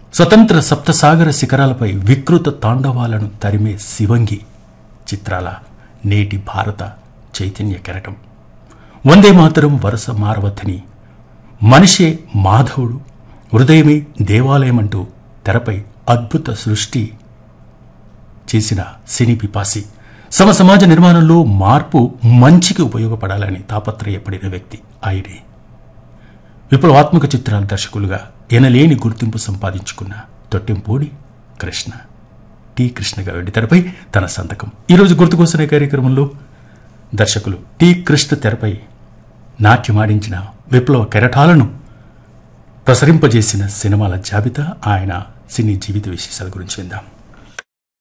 స్వతంత్ర సప్తసాగర శిఖరాలపై వికృత తాండవాలను తరిమే శివంగి చిత్రాల నేటి భారత చైతన్య కెరటం వందే మాతరం వరుస మారవద్దని మనిషే మాధవుడు హృదయమే దేవాలయమంటూ తెరపై అద్భుత సృష్టి చేసిన సినీ పిపాసి సమ సమాజ నిర్మాణంలో మార్పు మంచికి ఉపయోగపడాలని తాపత్రయపడిన వ్యక్తి ఆయనే విప్లవాత్మక చిత్రాల దర్శకులుగా ఎనలేని గుర్తింపు సంపాదించుకున్న తొట్టెంపూడి కృష్ణ టి కృష్ణగా వెండితెరపై తన సంతకం ఈరోజు గుర్తుకొస్తున్న కార్యక్రమంలో దర్శకులు టి కృష్ణ తెరపై నాట్యమాడించిన విప్లవ కెరటాలను ప్రసరింపజేసిన సినిమాల జాబితా ఆయన సినీ జీవిత విశేషాల గురించి విందాం